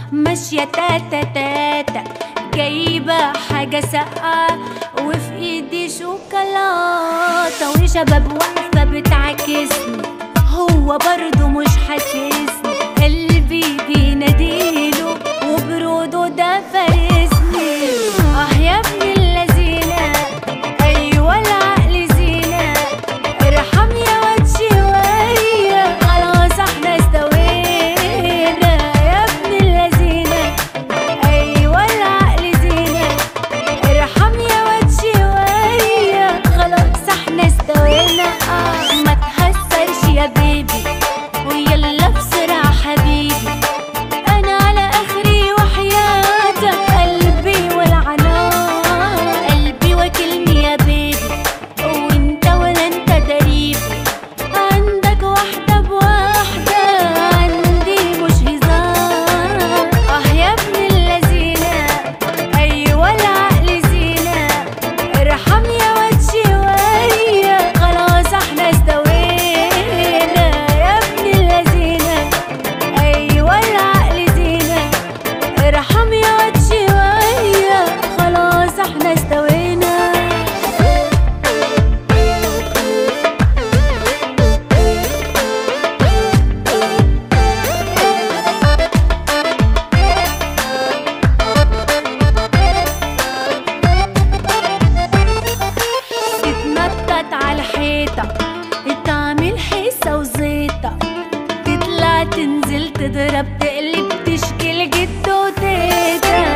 ماشية تاتا تاتا جايبة حاجة ساقعة وفي ايدي شوكولاتة وشباب واقفة بتعاكسني هو برضه مش حاسسني قلبي بيناديله وبروده ده فارسني اه يا ابن اللذينة ايوه العقل زينة ارحم يا واد شوية خلاص احنا استوينا يا ابن اللذينة ايوه العقل زينة ارحم يا واد شوية خلاص احنا استوينا آه ما تهزرش يا بيبي ويلا بسرعة حبيبي انا على اخري وحياتك قلبي والعنان قلبي واكلني يا بيبي وانت ولا انت دريبي عندك واحدة بواحدة عندي مش هزار اه يا ابن اللذينة ايوه العقل زينة ارحم يا واد شوية خلاص احنا استوينا يا ابن اللذينة ايوه العقل زينة ارحم يا واد شوية خلاص احنا استوينا تتنطط على الحيطة تعمل حيسة وزيطة تطلع تنزل تضرب تقلب تشكيل جد وتيتا